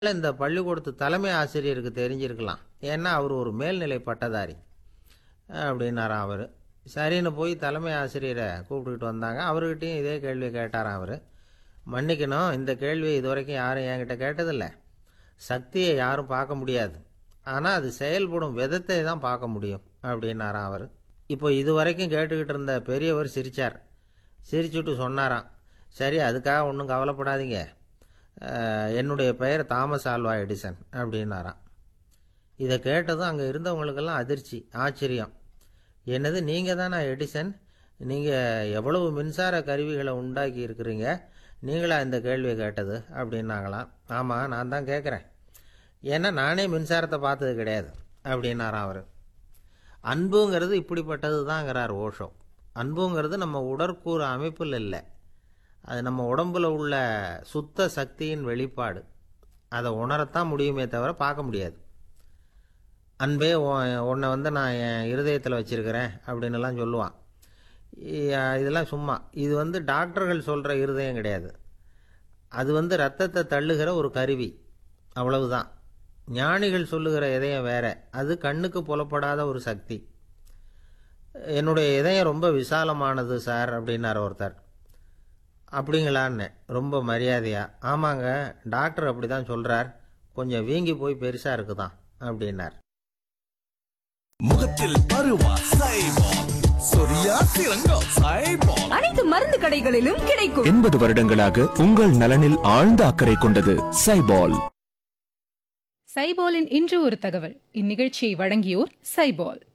இந்த பள்ளிக்கூடத்து தலைமை ஆசிரியருக்கு தெரிஞ்சிருக்கலாம் ஏன்னா அவர் ஒரு மேல்நிலை பட்டதாரி அப்படின்னாராம் அவர் சரின்னு போய் தலைமை ஆசிரியரை கூப்பிட்டுக்கிட்டு வந்தாங்க அவர்கிட்டயும் இதே கேள்வியை கேட்டாராம் அவர் மன்னிக்கணும் இந்த கேள்வியை இதுவரைக்கும் யாரும் என்கிட்ட கேட்டதில்லை சக்தியை யாரும் பார்க்க முடியாது ஆனால் அது செயல்படும் விதத்தை தான் பார்க்க முடியும் அப்படின்னாராம் அவர் இப்போ இது வரைக்கும் கேட்டுக்கிட்டு இருந்த பெரியவர் சிரித்தார் சிரிச்சுட்டு சொன்னாராம் சரி அதுக்காக ஒன்றும் கவலைப்படாதீங்க அஹ், என்னுடைய பெயர் தாமஸ் ஆல்வா எடிசன் அப்படின்னாராம் இதை கேட்டதும் அங்கே இருந்தவங்களுக்கெல்லாம் அதிர்ச்சி ஆச்சரியம் என்னது நீங்கள் தானா எடிசன் நீங்கள் எவ்வளவு மின்சார கருவிகளை உண்டாக்கி இருக்கிறீங்க நீங்களா இந்த கேள்வியை கேட்டது அப்படின்னாங்களாம் ஆமாம் நான் தான் கேட்குறேன் ஏன்னா நானே மின்சாரத்தை பார்த்தது கிடையாது அப்படின்னாராம் அவர் அன்புங்கிறது இப்படிப்பட்டது தாங்கிறார் ஓஷோ அன்புங்கிறது நம்ம உடற்கூறு அமைப்பில் இல்லை அது நம்ம உடம்புல உள்ள சுத்த சக்தியின் வெளிப்பாடு அதை உணரத்தான் முடியுமே தவிர பார்க்க முடியாது அன்பே உன்- உன்னை வந்து நான் என் இருதயத்தில் வச்சிருக்கிறேன் அப்படின்னு எல்லாம் சொல்லுவான் இ- இதெல்லாம் சும்மா இது வந்து டாக்டர்கள் சொல்கிற இருதயம் கிடையாது அது வந்து ரத்தத்தை தள்ளுகிற ஒரு கருவி அவ்வளவுதான் ஞானிகள் சொல்லுகிற இதயம் வேற அது கண்ணுக்கு புலப்படாத ஒரு சக்தி என்னுடைய இதயம் ரொம்ப விசாலமானது சார் அப்படின்னார் ஒருத்தர் அப்படிங்களான்னு ரொம்ப மரியாதையா ஆமாங்க டாக்டர் அப்படி தான் சொல்கிறார் கொஞ்சம் வீங்கி போய் பெருசாக இருக்குதான் அப்படின்னார் முகத்தில் பருவா சைபால் சொரியா சிறங்கம் சைபால் அனைத்து மருந்து கடைகளிலும் கிடைக்கும் எண்பது வருடங்களாக உங்கள் நலனில் ஆழ்ந்த அக்கறை கொண்டது சைபால் சைபாலின் இன்று ஒரு தகவல் இந்நிகழ்ச்சியை வழங்கியோர் சைபால்